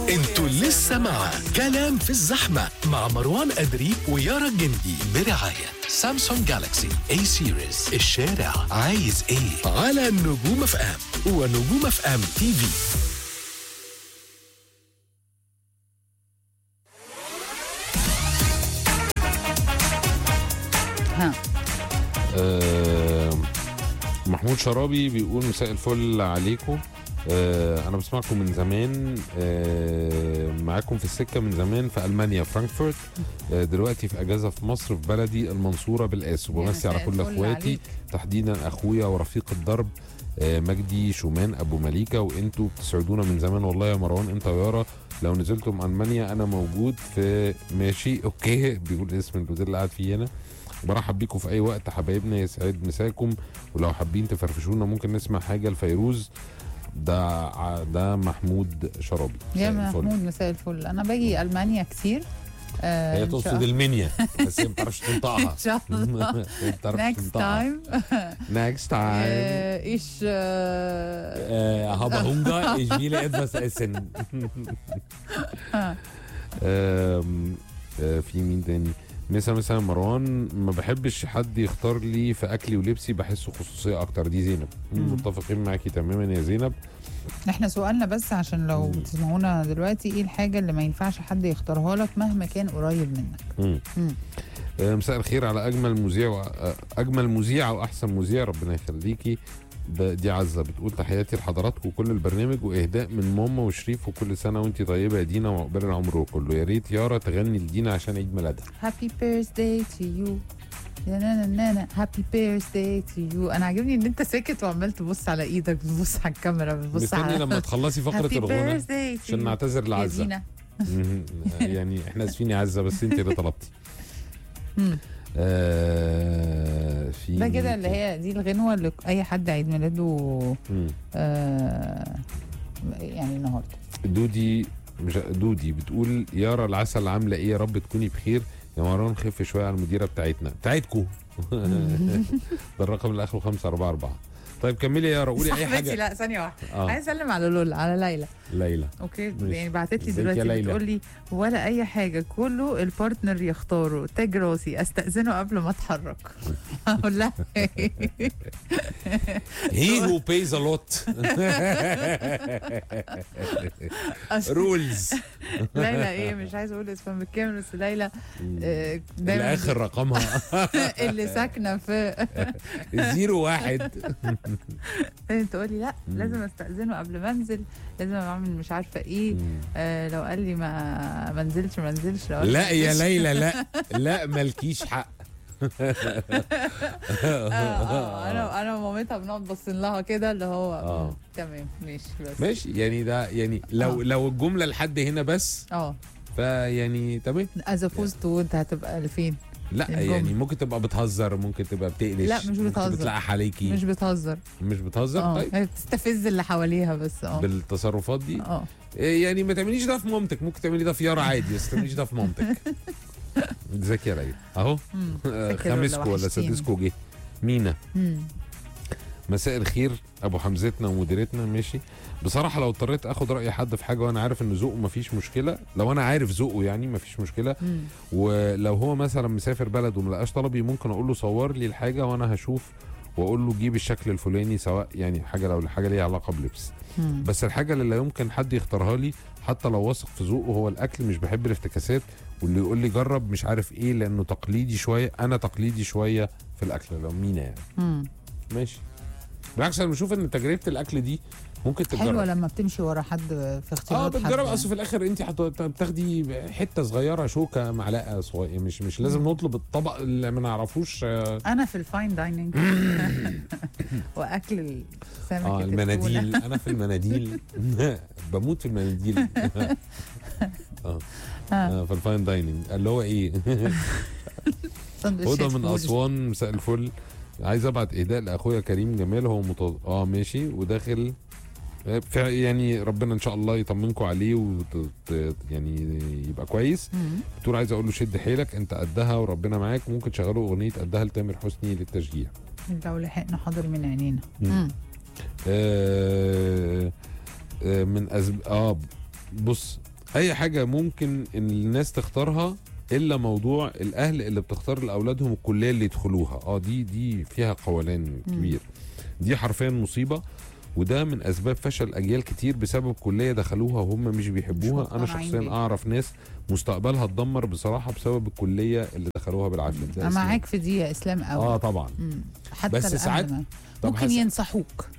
انتوا لسه مع كلام في الزحمة مع مروان أدري ويارا الجندي برعاية سامسونج جالاكسي اي سيريز الشارع عايز ايه على نجوم اف ام ونجوم اف ام تي في ها آه، محمود شرابي بيقول مساء الفل عليكم آه، انا بسمعكم من زمان آه، معاكم في السكه من زمان في المانيا فرانكفورت آه، دلوقتي في اجازه في مصر في بلدي المنصوره بالقاس وبمسي على مساء كل الفل اخواتي عليك. تحديدا اخويا ورفيق الدرب آه، مجدي شومان ابو مليكه وانتوا بتسعدونا من زمان والله يا مروان انت ويارا لو نزلتم المانيا انا موجود في ماشي اوكي بيقول اسم الاوتيل اللي قاعد فيه هنا برحب بيكم في اي وقت حبايبنا يسعد مساكم ولو حابين تفرفشونا ممكن نسمع حاجه لفيروز ده ع- ده محمود شرابي يا مساء الفل. محمود مساء الفل انا باجي المانيا كتير آه هي إن شاء- تقصد المنيا بس هي ما بتعرفش تنطقها ان شاء الله هي ما بتعرفش next تنطقها time next time آه، ايش آه، هابا هونجا ich will etwas essen آم، آه، في مين تاني مثلا مثلا مروان ما بحبش حد يختار لي في اكلي ولبسي بحسه خصوصيه اكتر دي زينب مم. متفقين معاكي تماما يا زينب احنا سؤالنا بس عشان لو مم. بتسمعونا دلوقتي ايه الحاجه اللي ما ينفعش حد يختارها لك مهما كان قريب منك مم. مم. آه، مساء الخير على اجمل مذيع و- آه، اجمل مذيعه واحسن مذيع ربنا يخليكي ده دي عزه بتقول تحياتي لحضراتكم وكل البرنامج واهداء من ماما وشريف وكل سنه وانت طيبه يا دينا وعقبال العمر كله يا ريت يارا تغني لدينا عشان عيد ميلادها هابي بيرثداي تو يو هابي بيرثداي تو يو انا عاجبني ان انت ساكت وعمال تبص على ايدك بتبص على الكاميرا بتبص مستني على لما تخلصي فقره هابي الغنى بيرثداي عشان نعتذر يا لعزه دينا مهم. يعني احنا اسفين يا عزه بس انت اللي طلبتي مم. آه في ده كده مين اللي تاني؟ هي دي الغنوه اللي اي حد عيد ميلاده مم. آه يعني النهارده دودي مش دودي بتقول يارا العسل عامله ايه يا رب تكوني بخير يا مروان خف شويه على المديره بتاعتنا بتاعتكو ده الرقم اللي اخره 544 طيب كملي يا يارا قولي اي صاحبتي حاجه لا ثانيه واحده اه عايز اسلم على لولا على ليلى ليلى اوكي ماشي. يعني بعتت لي ازيك يا دلوقتي ليلى؟ بتقول لي ولا اي حاجه كله البارتنر يختاره تاج راسي استاذنه قبل ما اتحرك اقول لها هي هو بيز ا لوت رولز ليلى ايه مش عايزه اقول اسمها بالكامل بس ليلى آه، دايما الاخر رقمها اللي ساكنه في زيرو واحد تقول لي لا لازم استاذنه قبل ما انزل لازم اعمل مش عارفه ايه آه لو قال لي ما ما انزلش ما انزلش لو قال لي لا ما يا انزلش. ليلى لا لا مالكيش حق آه، آه، انا انا ومامتها بنقعد باصين لها كده اللي هو آه. مم، تمام ماشي بس ماشي يعني ده يعني لو آه. لو الجمله لحد هنا بس اه فيعني تمام از اوبوزد تو انت هتبقى لفين لا الجملة. يعني ممكن تبقى بتهزر ممكن تبقى بتقلش لا، مش ممكن بتهزر. بتلقح عليكي مش بتهزر مش بتهزر اه طيب هي بتستفز اللي حواليها بس اه بالتصرفات دي اه إيه يعني ما تعمليش ده في مامتك ممكن تعملي ده في يارا عادي بس ما تعمليش ده في مامتك ازيك يا ليلى اهو مم. آه، فاكر ولا خامسكو ولا وحشتيني؟ سادسكو جه مينا مم. مساء الخير ابو حمزتنا ومديرتنا ماشي بصراحه لو اضطريت اخد راي حد في حاجه وانا عارف ان ذوقه مفيش مشكله لو انا عارف ذوقه يعني مفيش مشكله مم. ولو هو مثلا مسافر بلد وملقاش طلبي ممكن اقول له صور لي الحاجه وانا هشوف واقول له جيب الشكل الفلاني سواء يعني حاجه لو الحاجه ليها علاقه بلبس مم. بس الحاجه اللي لا يمكن حد يختارها لي حتى لو واثق في ذوقه هو الاكل مش بحب الافتكاسات واللي يقول لي جرب مش عارف ايه لانه تقليدي شويه انا تقليدي شويه في الاكل لو مينا يعني مم. ماشي بالعكس انا بشوف ان تجربه الاكل دي ممكن تتجرب حلوه لما بتمشي ورا حد في اه اختيارات حد بتجرب يعني. اصل في الاخر انت حت- بتاخدي حته صغيره شوكه معلقه صغيره مش مش لازم نطلب الطبق اللي ما نعرفوش اه انا في الفاين دايننج واكل السمك آه، المناديل انا في المناديل بموت في المناديل اه آه، في الفاين دايننج اللي هو ايه هدى من اسوان مساء الفل عايز ابعت اهداء لاخويا كريم جمال هو متوض... اه ماشي وداخل فع- يعني ربنا ان شاء الله يطمنكم عليه وت... ت- يعني يبقى كويس بتقول عايز اقول له شد حيلك انت قدها وربنا معاك ممكن تشغلوا اغنيه قدها لتامر حسني للتشجيع لو لحقنا حاضر من عينينا مم. مم. آه آه من أزب... اه بص اي حاجه ممكن ان الناس تختارها الا موضوع الاهل اللي بتختار لاولادهم الكليه اللي يدخلوها اه دي دي فيها قولان كبير دي حرفيا مصيبه وده من اسباب فشل اجيال كتير بسبب كليه دخلوها وهم مش بيحبوها مش انا مقتنعين شخصيا بيها. اعرف ناس مستقبلها اتدمر بصراحه بسبب الكليه اللي دخلوها بالعافيه ده انا اسلام. معاك في دي يا اسلام قوي اه طبعا مم. حتى بس الأهل ساعات- ما- طب ممكن هس- ينصحوك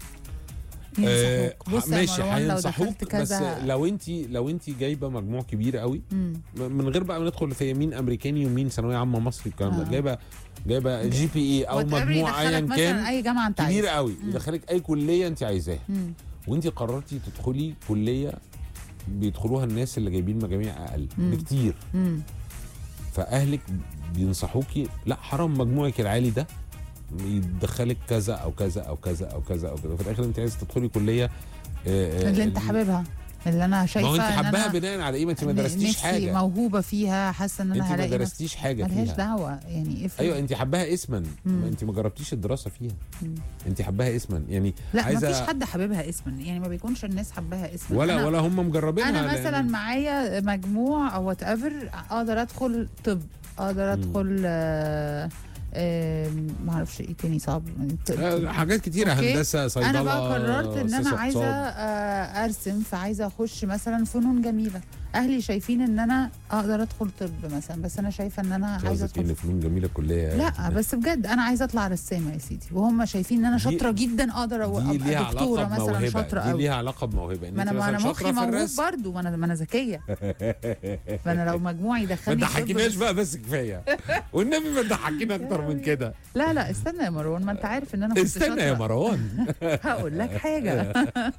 آه ينصحوك بص يا ماشي مروان لو هينصحوك دخلت بس كذا لو انت لو انت جايبه مجموع كبير قوي مم. من غير بقى ما ندخل في مين امريكاني ومين ثانويه عامه مصري الكلام ده آه. جايبه جايبه جي بي اي او whatever مجموع ايا يدخلك كان مثلا اي جامعه انت كبير عايزها. قوي مم. يدخلك اي كليه انت عايزاها مم. وانت قررتي تدخلي كليه بيدخلوها الناس اللي جايبين مجاميع اقل مم. بكتير مم. فاهلك بينصحوكي لا حرام مجموعك العالي ده يدخلك كذا او كذا او كذا او كذا او كذا في الاخر انت عايز تدخلي كليه آه، آه، اللي انت حاببها اللي انا ما شايفه هو انت إن حباها أنا بناء على ايه ما انت ما ن- درستيش نفسي حاجه موهوبه فيها حاسه ان انت انا ما هلاقي نفسي درستيش حاجه ملهاش فيها دعوه يعني افرض ايوه انت حباها اسما مم. ما انت ما جربتيش الدراسه فيها مم. انت حباها اسما يعني لا عايزة- ما فيش حد حاببها اسما يعني ما بيكونش الناس حباها اسما ولا أنا ولا هم مجربينها انا لأن- مثلا معايا مجموع او وات ايفر اقدر ادخل طب اقدر مم. ادخل آه آه ما اعرفش ايه تاني صعب آه، حاجات كتيره أوكي. هندسه صيدله انا بقى قررت ان انا سياسة عايزه اقتصاد. آه، ارسم فعايزه اخش مثلا فنون جميله اهلي شايفين ان انا اقدر ادخل طب مثلا بس انا شايفه ان انا عايزه قصدك ان ادخل فنون جميله كليه لا بس بجد انا عايزه اطلع رسامه يا سيدي وهم شايفين ان انا دي- شاطره جدا اقدر أو- دي ليها ابقى دكتوره علاقه مثلا بموهبه شاطره دي قوي ليها علاقه بموهبه ان ما انت انا ما مثلا انا شاطره مخي في موهوب الرسم برضه ما انا ما انا ذكيه فانا لو مجموعي ما يدخلني طب تضحكيناش بس- بقى بس كفايه والنبي ما تضحكينا اكتر من كده لا لا استنى يا مروان ما انت عارف ان انا كنت استنى يا شاطرة. مروان هقول لك حاجه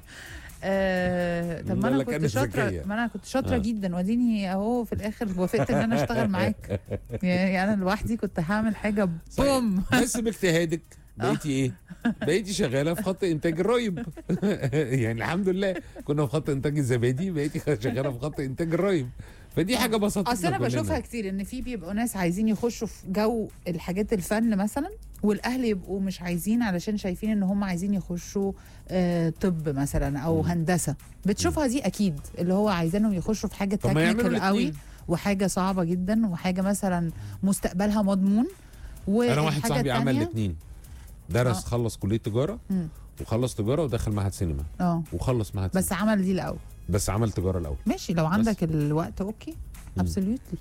آه، طب ما قال انا لك كنت أنا شاطره ذكية. ما انا كنت شاطره آه. جدا واديني اهو في الاخر وافقت ان انا اشتغل معاك يعني انا لوحدي كنت هعمل حاجه بوم بس باجتهادك بقيتي ايه؟ بقيتي شغاله في خط انتاج الرايب يعني الحمد لله كنا في خط انتاج الزبادي بقيتي شغاله في خط انتاج الرايب فدي حاجه بسيطه اصل انا بشوفها كتير ان في بيبقوا ناس عايزين يخشوا في جو الحاجات الفن مثلا والاهل يبقوا مش عايزين علشان شايفين ان هم عايزين يخشوا آه، طب مثلا او مم. هندسه بتشوفها دي اكيد اللي هو عايزينهم يخشوا في حاجه طب ما يعملوا تكنيكال قوي الاتنين. وحاجه صعبه جدا وحاجه مثلا مستقبلها مضمون انا واحد والحاجة صاحبي عمل التانية- الاثنين درس آه. خلص كليه تجاره مم. وخلص تجاره ودخل معهد سينما اه وخلص معهد سينما بس عمل دي الاول بس عمل تجاره الاول ماشي لو عندك الوقت اوكي ابسوليوتلي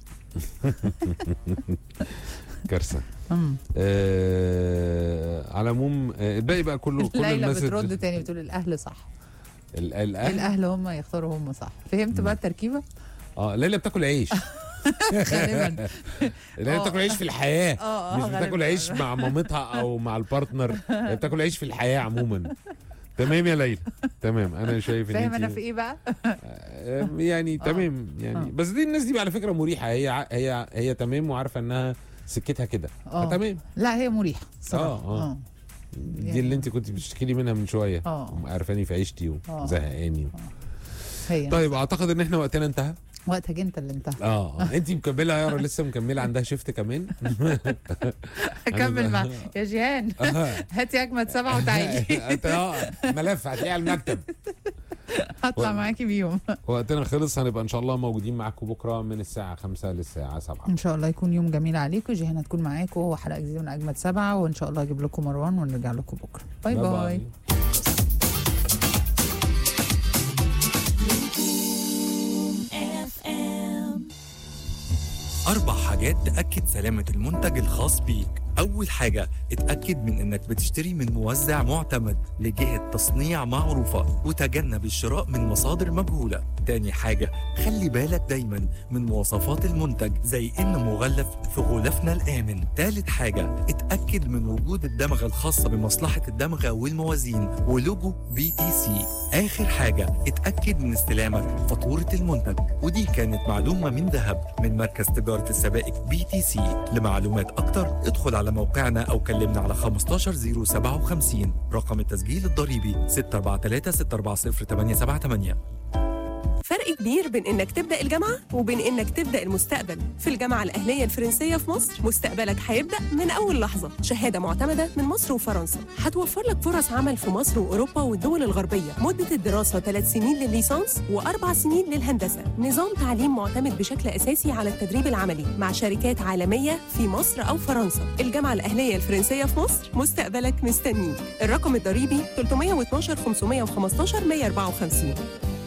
كارثه آه على العموم آه، الباقي بقى كله كل ليلى الناس بترد تاني بتقول الاهل صح ال- الاهل الاهل هم يختاروا هم صح فهمت بقى التركيبه اه ليلى بتاكل عيش غالبا ليلى آه. بتاكل عيش في الحياه اه اه مش بتاكل غالباً. عيش مع مامتها او مع البارتنر هي بتاكل عيش في الحياه عموما تمام يا ليلى تمام انا شايف ان فاهم انت انا في ايه بقى آه، يعني تمام يعني آه. بس دي الناس دي على فكره مريحه هي ع- هي هي تمام وعارفه انها سكتها كده آه. فتمام لا هي مريحه صراحه آه، آه. دي يعني- اللي انت كنت بتشتكي لي منها من شويه اه عارفاني في عيشتي آه. وزهقاني هي طيب اعتقد ان احنا وقتنا انتهى وقتك انت اللي انتهى اه انت مكمله يا يارا لسه مكمله عندها شيفت كمان كمل بقى- مع يا جيهان آه. هاتي اجمد سبعه وتعالي انت اه ملف هتلاقيه على المكتب هطلع و- معاكي بيهم وقتنا خلص هنبقى ان شاء الله موجودين معاكم بكره من الساعه 5 للساعه 7 ان شاء الله يكون يوم جميل عليكم جيهان هتكون معاكم وحلقه جديده من اجمد سبعه وان شاء الله اجيب لكم مروان ونرجع لكم بكره باي باي, باي. أربع حاجات تأكد سلامة المنتج الخاص بيك أول حاجة اتأكد من إنك بتشتري من موزع معتمد لجهة تصنيع معروفة وتجنب الشراء من مصادر مجهولة تاني حاجة خلي بالك دايما من مواصفات المنتج زي إنه مغلف في غلافنا الآمن تالت حاجة اتأكد من وجود الدمغة الخاصة بمصلحة الدمغة والموازين ولوجو بي تي سي آخر حاجة اتأكد من استلامك فاتورة المنتج ودي كانت معلومة من ذهب من مركز تجارة السبائك بي تي سي لمعلومات أكتر ادخل على موقعنا أو كلمنا على 15057 رقم التسجيل الضريبي 643 640 878 فرق كبير بين انك تبدا الجامعه وبين انك تبدا المستقبل في الجامعه الاهليه الفرنسيه في مصر مستقبلك هيبدا من اول لحظه شهاده معتمده من مصر وفرنسا هتوفر لك فرص عمل في مصر واوروبا والدول الغربيه مده الدراسه 3 سنين للليسانس واربع سنين للهندسه نظام تعليم معتمد بشكل اساسي على التدريب العملي مع شركات عالميه في مصر او فرنسا الجامعه الاهليه الفرنسيه في مصر مستقبلك مستنيك الرقم الضريبي 312 515 154